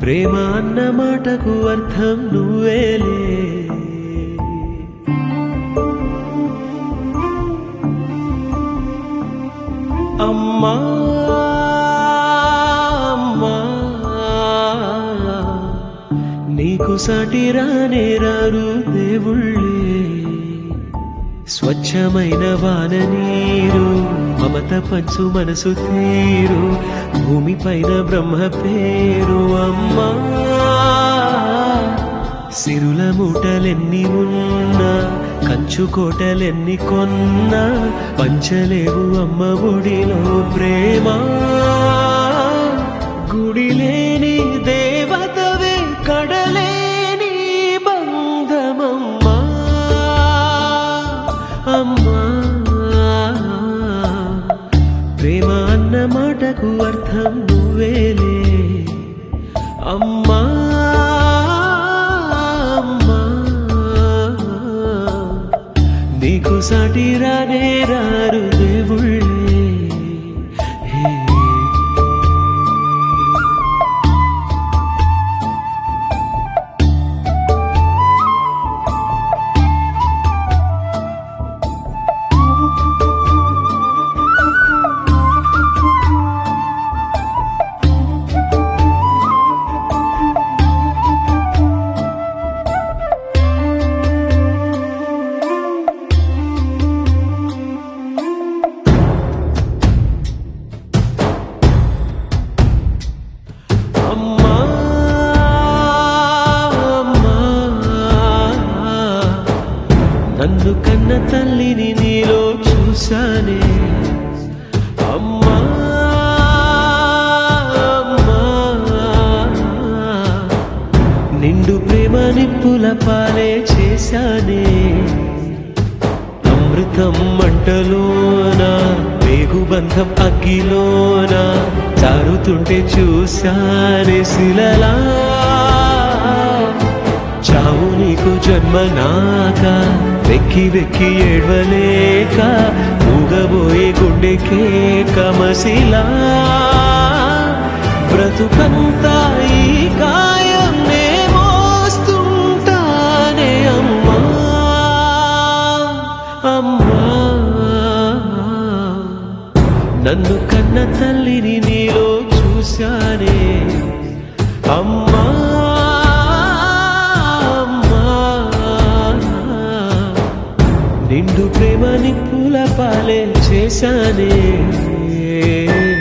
ప్రేమ అన్న మాటకు అర్థం నువ్వేలే అమ్మా అమ్మా నీకు సాటి రానే రారు దేవుళ్ళే స్వచ్ఛమైన వాన నీరు మమత పంచు మనసు తీరు భూమిపైన బ్రహ్మ పేరు అమ్మా సిరుల మూటలెన్ని ఉన్నా కంచు కోటలెన్ని కొన్నా పంచలేవు అమ్మ ఒడిలో ప్రేమ గుడిలేని దేవతవే కడలేని బంధమమ్మా అమ్మా ప్రేమ అన్న మాటకు అర్థం నువ్వేలే అమ్మా అమ్మా నీకు సాటి రానే రారు దేవుళ్ళే హే అమ్మా అమ్మా నన్ను కన్న తల్లిని నీలో చూశానే అమ్మా అమ్మా నిండు ప్రేమ నిప్పుల పాలే చేశానే అమృతం మంటలోన వేగుబంధం అగ్గిలోన జారుతుంటే చూశానే శిలలా చావు నీకు జన్మ నాక వెక్కి వెక్కి ఏడవలేక మూగబోయే గుండెకే కమసిలా బ్రతుకంతా ఈ గాయం నే మోస్తుంటానే అమ్మా అమ్మా నన్ను కన్న తల్లిని నీలో చూశానే అమ్మా అమ్మా నిండు ప్రేమ నిప్పుల పాలే చేశానే